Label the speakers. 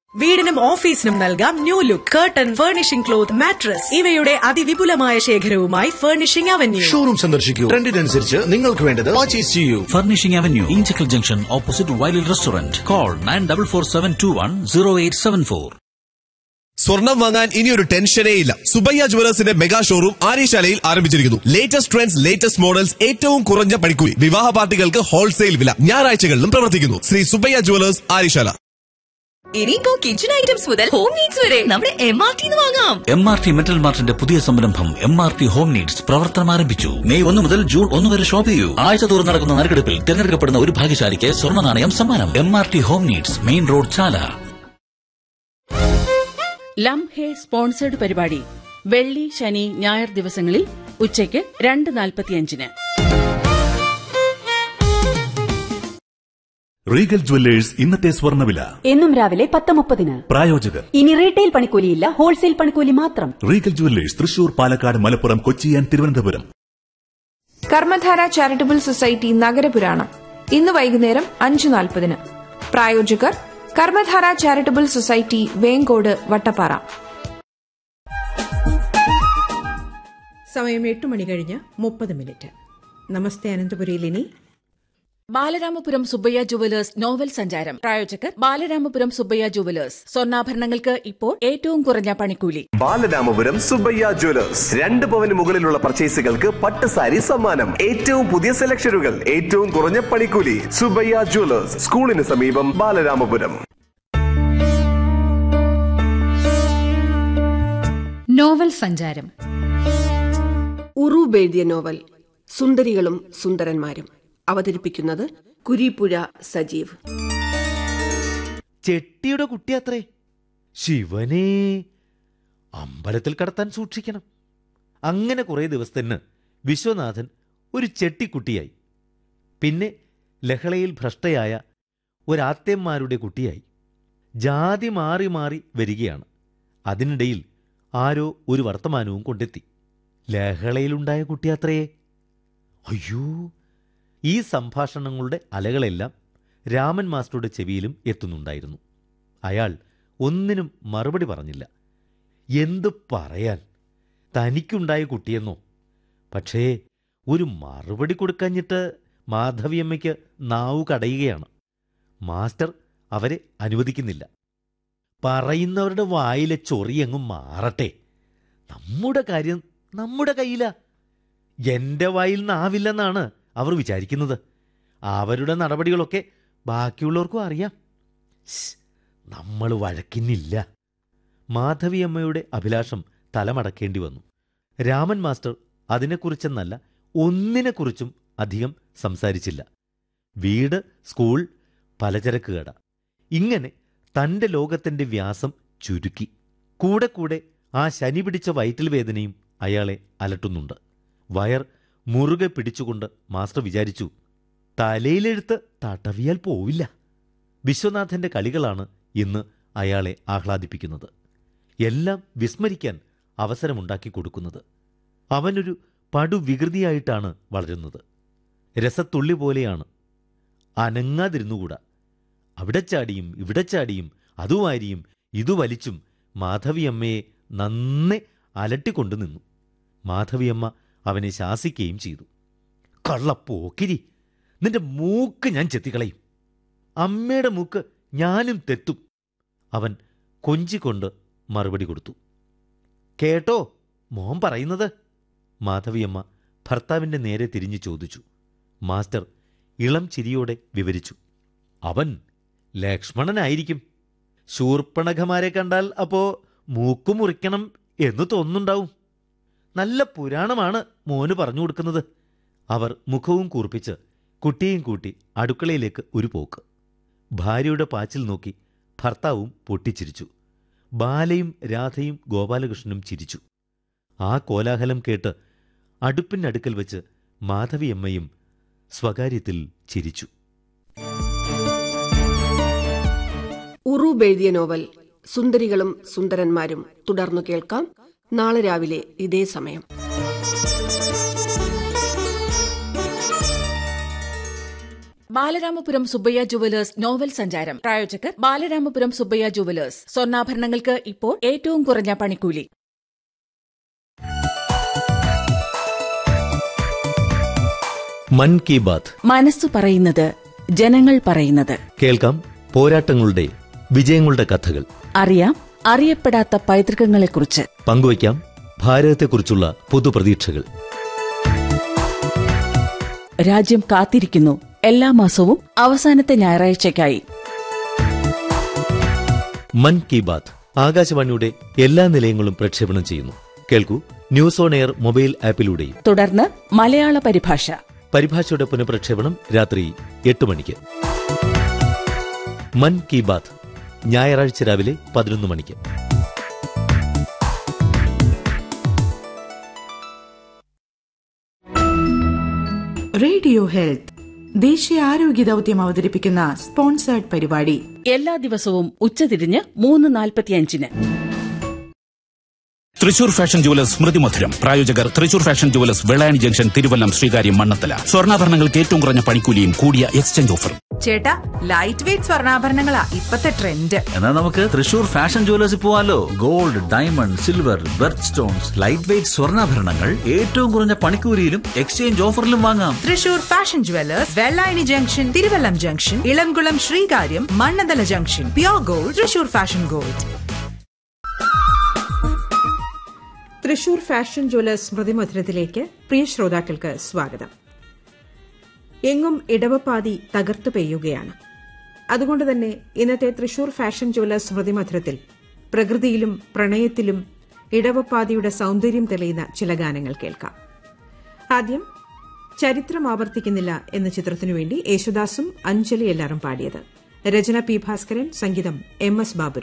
Speaker 1: വീടിനും ഓഫീസിനും നൽകാം New Look curtain furnishing cloth mattress ഇവയുടെ അതിവിപുലമായ ശേഖരവുമായി ഫർണിഷിംഗ് അവന്യൂ
Speaker 2: ഷോറൂം സന്ദർശിക്കൂ ട്രെൻഡിനനുസരിച്ച് നിങ്ങൾക്ക് വേണ്ടത് പർച്ചേസ് ചെയ്യൂ
Speaker 3: Furnishing Avenue, Inchikal Junction, opposite Wild Restaurant. Call 9447210874.
Speaker 4: സ്വർണം വാങ്ങാൻ ഇനി ഒരു ടെൻഷനേ ഇല്ല സുബയ്യ ജുവലേഴ്സിന്റെ മെഗാ ഷോറൂം ആര്യശാലയിൽ ആരംഭിച്ചിരിക്കുന്നു ലേറ്റസ്റ്റ് ട്രെൻഡ്സ് ലേറ്റസ്റ്റ് മോഡൽസ് ഏറ്റവും കുറഞ്ഞ പണിക്കൂലി വിവാഹ പാർട്ടികൾക്ക് ഹോൾസെയിൽ വില ഞായറാഴ്ചകളിലും പ്രവർത്തിക്കുന്നു ശ്രീ സുബയ്യ ജുവലേഴ്സ് ആര്യശാല
Speaker 5: ഇനിയിപ്പോ കിച്ചൺ ഐറ്റംസ് മുതൽ ഹോം നീഡ്സ് വരെ നമ്മുടെ എം ആർ ടി വാങ്ങാം
Speaker 3: എം ആർ ടി മെറ്റൽ മാർട്ടിന്റെ പുതിയ സംരംഭം M R T home needs പ്രവർത്തനം ആരംഭിച്ചു മെയ് ഒന്ന് മുതൽ ജൂൺ ഒന്ന് വരെ ഷോപ്പ് ചെയ്യൂ ആഴ്ച തോറും നടക്കുന്ന നറുക്കെടുപ്പിൽ തിരഞ്ഞെടുക്കപ്പെടുന്ന ഒരു ഭാഗ്യശാലിക്ക് സ്വർണ്ണ നാണയം സമ്മാനം M R T home needs main road Chala
Speaker 6: ലം ഹേ സ്പോൺസേഡ് പരിപാടി വെള്ളി ശനി ഞായർ ദിവസങ്ങളിൽ ഉച്ചയ്ക്ക് രണ്ട് നാൽപ്പത്തിയഞ്ചിന്
Speaker 7: റീഗൽ ജുവല്ലേഴ്സ് ഇന്നത്തെ സ്വർണ്ണവില
Speaker 8: എന്നും രാവിലെ പത്ത് മുപ്പതിന്
Speaker 7: പ്രായോജകർ
Speaker 8: ഇനി റീറ്റെയിൽ പണിക്കൂലിയില്ല ഹോൾസെയിൽ പണിക്കൂലി മാത്രം
Speaker 7: Regal jewellers Thrissur Palakkad Malappuram Kochi and Thiruvananthapuram
Speaker 9: Karmadhara charitable society Nagarapuranam ഇന്ന് വൈകുന്നേരം അഞ്ചു നാൽപ്പതിന് പ്രായോജകർ കർമ്മധാര ചാരിറ്റബിൾ സൊസൈറ്റി വേങ്കോട് വട്ടപ്പാറ
Speaker 10: സമയം എട്ട് മണി കഴിഞ്ഞ് മുപ്പത് മിനിറ്റ് നമസ്തേ അനന്തപുരിയിൽ ഇനി
Speaker 6: ബാലരാമപുരം സുബ്ബയ്യ ജുവലേഴ്സ് നോവൽ സഞ്ചാരം പ്രായോജകർ ബാലരാമപുരം സുബ്ബയ്യ ജുവലേഴ്സ് സ്വർണ്ണാഭരണങ്ങൾക്ക് ഇപ്പോൾ ഏറ്റവും കുറഞ്ഞ പണിക്കൂലി
Speaker 11: ബാലരാമപുരം സുബയ്യ ജ്വല്ലേഴ്സ് രണ്ട് പവന് മുകളിലുള്ള പർച്ചേസുകൾക്ക് പട്ട് സാരി സമ്മാനം ഏറ്റവും പുതിയ സെലക്ഷനുകൾ ഏറ്റവും കുറഞ്ഞ പണിക്കൂലി സുബയ്യ ജ്വല്ലേഴ്സ് സ്കൂളിന് സമീപം ബാലരാമപുരം
Speaker 12: നോവൽ സഞ്ചാരം
Speaker 13: ഉറൂബ് എഴുതിയ നോവൽ സുന്ദരികളും സുന്ദരന്മാരും അവതരിപ്പിക്കുന്നത് കുരിപ്പുഴ സജീവ്
Speaker 14: ചെട്ടിയുടെ കുട്ടിയത്രേ ശിവനെ അമ്പലത്തിൽ കടത്താൻ സൂക്ഷിക്കണം അങ്ങനെ കുറേ ദിവസത്തിന് വിശ്വനാഥൻ ഒരു ചെട്ടിക്കുട്ടിയായി പിന്നെ ലഹളയിൽ ഭ്രഷ്ടയായ ഒരാത്തേന്മാരുടെ കുട്ടിയായി ജാതി മാറി മാറി വരികയാണ് അതിനിടയിൽ ആരോ ഒരു വർത്തമാനവും കൊണ്ടെത്തി ലഹളയിലുണ്ടായ കുട്ടിയാത്രേ അയ്യോ ഈ സംഭാഷണങ്ങളുടെ അലകളെല്ലാം രാമൻ മാസ്റ്ററുടെ ചെവിയിലും എത്തുന്നുണ്ടായിരുന്നു അയാൾ ഒന്നിനും മറുപടി പറഞ്ഞില്ല എന്തു പറയാൻ തനിക്കുണ്ടായ കുട്ടിയെന്നോ പക്ഷേ ഒരു മറുപടി കൊടുക്കഞ്ഞിട്ട് മാധവിയമ്മയ്ക്ക് നാവു കടയുകയാണ് മാസ്റ്റർ അവരെ അനുവദിക്കുന്നില്ല പറയുന്നവരുടെ വായിലെ ചൊറിയങ്ങും മാറട്ടെ നമ്മുടെ കാര്യം നമ്മുടെ കയ്യിലാ എന്റെ വായിൽ നാവില്ലെന്നാണ് അവർ വിചാരിക്കുന്നത് അവരുടെ നടപടികളൊക്കെ ബാക്കിയുള്ളവർക്കും അറിയാം നമ്മൾ വഴക്കിന്നില്ല മാധവിയമ്മയുടെ അഭിലാഷം തലമടക്കേണ്ടി വന്നു രാമൻ മാസ്റ്റർ അതിനെക്കുറിച്ചെന്നല്ല ഒന്നിനെക്കുറിച്ചും അധികം സംസാരിച്ചില്ല വീട് സ്കൂൾ പലചരക്ക് കട ഇങ്ങനെ തന്റെ ലോകത്തിന്റെ വ്യാസം ചുരുക്കി കൂടെ കൂടെ ആ ശനി പിടിച്ച വയറ്റിൽ വേദനയും അയാളെ അലട്ടുന്നുണ്ട് വയർ മുറുകെ പിടിച്ചുകൊണ്ട് മാസ്റ്റർ വിചാരിച്ചു തലയിലെഴുത്ത് തടവിയാൽ പോവില്ല വിശ്വനാഥന്റെ കളികളാണ് ഇന്ന് അയാളെ ആഹ്ലാദിപ്പിക്കുന്നത് എല്ലാം വിസ്മരിക്കാൻ അവസരമുണ്ടാക്കി കൊടുക്കുന്നത് അവനൊരു പടുവികൃതിയായിട്ടാണ് വളരുന്നത് രസത്തുള്ളി പോലെയാണ് അനങ്ങാതിരുന്നുകൂടാ അവിടെ ചാടിയും ഇവിടെ ചാടിയും അതുവാരിയും ഇതു വലിച്ചും മാധവിയമ്മയെ നന്നെ അലട്ടിക്കൊണ്ടു നിന്നു മാധവിയമ്മ അവനെ ശാസിക്കുകയും ചെയ്തു കള്ളപ്പോക്കിരി നിന്റെ മൂക്ക് ഞാൻ ചെത്തിക്കളയും അമ്മയുടെ മൂക്ക് ഞാനും തെത്തും അവൻ കൊഞ്ചിക്കൊണ്ട് മറുപടി കൊടുത്തു കേട്ടോ മോൻ പറയുന്നത് മാധവിയമ്മ ഭർത്താവിന്റെ നേരെ തിരിഞ്ഞു ചോദിച്ചു മാസ്റ്റർ ഇളം ചിരിയോടെ വിവരിച്ചു അവൻ ലക്ഷ്മണനായിരിക്കും ശൂർപ്പണഖമാരെ കണ്ടാൽ അപ്പോ മൂക്കു മുറിക്കണം എന്ന് തോന്നുന്നുണ്ടാവും നല്ല പുരാണമാണ് മോന് പറഞ്ഞു കൊടുക്കുന്നത് അവർ മുഖവും കൂർപ്പിച്ച് കുട്ടിയെയും കൂട്ടി അടുക്കളയിലേക്ക് ഒരു പോക്ക് ഭാര്യയുടെ പാച്ചിൽ നോക്കി ഭർത്താവും പൊട്ടിച്ചിരിച്ചു ബാലയും രാധയും ഗോപാലകൃഷ്ണനും ചിരിച്ചു ആ കോലാഹലം കേട്ട് അടുപ്പിനടുക്കൽ വെച്ച് മാധവിയമ്മയും സ്വകാര്യത്തിൽ ചിരിച്ചു
Speaker 13: ഉറൂബ് എഴുതിയ നോവൽ സുന്ദരികളും സുന്ദരന്മാരും തുടർന്നു കേൾക്കാം നാളെ രാവിലെ ഇതേ സമയം
Speaker 6: ബാലരാമപുരം സുബ്ബയ്യ ജുവലേഴ്സ് നോവൽ സഞ്ചാരം പ്രായോജകർ ബാലരാമപുരം സുബ്ബയ്യ ജുവലേഴ്സ് സ്വർണ്ണാഭരണങ്ങൾക്ക് ഇപ്പോൾ ഏറ്റവും കുറഞ്ഞ പണിക്കൂലി
Speaker 14: മൻ കി ബാത്ത്
Speaker 6: മനസ്സു പറയുന്നത് ജനങ്ങൾ പറയുന്നത്
Speaker 14: കേൾക്കാം പോരാട്ടങ്ങളുടെ വിജയങ്ങളുടെ കഥകൾ
Speaker 6: അറിയാം അറിയപ്പെടാത്ത പൈതൃകങ്ങളെക്കുറിച്ച്
Speaker 14: പങ്കുവയ്ക്കാം ഭാരതത്തെക്കുറിച്ചുള്ള പുതുപ്രതീക്ഷകൾ
Speaker 6: രാജ്യം കാത്തിരിക്കുന്നു എല്ലാ മാസവും അവസാനത്തെ ഞായറാഴ്ചയ്ക്കായി
Speaker 14: മൻ കി ബാത്ത് ആകാശവാണിയുടെ എല്ലാ നിലയങ്ങളും പ്രക്ഷേപണം ചെയ്യുന്നു കേൾക്കൂ ന്യൂസ് ഓൺ എയർ മൊബൈൽ ആപ്പിലൂടെയും
Speaker 6: തുടർന്ന് മലയാള പരിഭാഷ
Speaker 14: പരിഭാഷയുടെ പുനഃപ്രക്ഷേപണം രാത്രി എട്ട് മണിക്ക് മൻ കി ബാത്ത് ഞായറാഴ്ച രാവിലെ പതിനൊന്ന് മണിക്ക്
Speaker 15: റേഡിയോ ഹെൽത്ത് ദേശീയ ആരോഗ്യ ദൌത്യം അവതരിപ്പിക്കുന്ന സ്പോൺസേർഡ് പരിപാടി
Speaker 6: എല്ലാ ദിവസവും ഉച്ചതിരിഞ്ഞ് മൂന്ന് നാൽപ്പത്തിയഞ്ചിന്
Speaker 16: തൃശൂർ ഫാഷൻ ജുവലേഴ്സ് സ്മൃതി മധുരം പ്രായോജകർ Thrissur fashion jewellers Vellayani junction Thiruvallam Sreekaryam Mannanthala സ്വർണ്ണാഭരണങ്ങൾക്ക് ഏറ്റവും കുറഞ്ഞ പണിക്കൂലിയും കൂടിയ എക്സ്ചേഞ്ച് ഓഫറും
Speaker 17: ചേട്ടാ ലൈറ്റ് വെയിറ്റ് സ്വർണ്ണാഭരണങ്ങളാ ഇപ്പത്തെ ട്രെൻഡ്
Speaker 3: എന്നാൽ നമുക്ക് തൃശൂർ ഫാഷൻ ജുവലേഴ്സിൽ പോവാലോ gold diamond silver birth stones light weight സ്വർണ്ണാഭരണങ്ങൾ ഏറ്റവും കുറഞ്ഞ പണിക്കൂലിയിലും എക്സ്ചേഞ്ച് ഓഫറിലും വാങ്ങാം
Speaker 17: Thrissur fashion jewellers Vellayani junction Thiruvallam junction Elamkulam Sreekaryam Mannanthala junction pure gold Thrissur fashion gold
Speaker 10: Thrissur fashion jewellers സ്മൃതി മധുരത്തിലേക്ക് പ്രിയ ശ്രോതാക്കൾക്ക് സ്വാഗതം എങ്ങും ഇടവപ്പാതി തകർത്തു പെയ്യുകയാണ് അതുകൊണ്ട് തന്നെ ഇന്നത്തെ തൃശൂർ ഫാഷൻ ജ്വല്ലേഴ്സ് സ്മൃതി മധുരത്തിൽ പ്രകൃതിയിലും പ്രണയത്തിലും ഇടവപ്പാതിയുടെ സൗന്ദര്യം തെളിയുന്ന ചില ഗാനങ്ങൾ കേൾക്കാം ആദ്യം ചരിത്രം ആവർത്തിക്കുന്നില്ല എന്ന ചിത്രത്തിനു വേണ്ടി യേശുദാസും അഞ്ജലി എല്ലാറും പാടിയത് രചന പി ഭാസ്കരൻ സംഗീതം എം എസ് ബാബു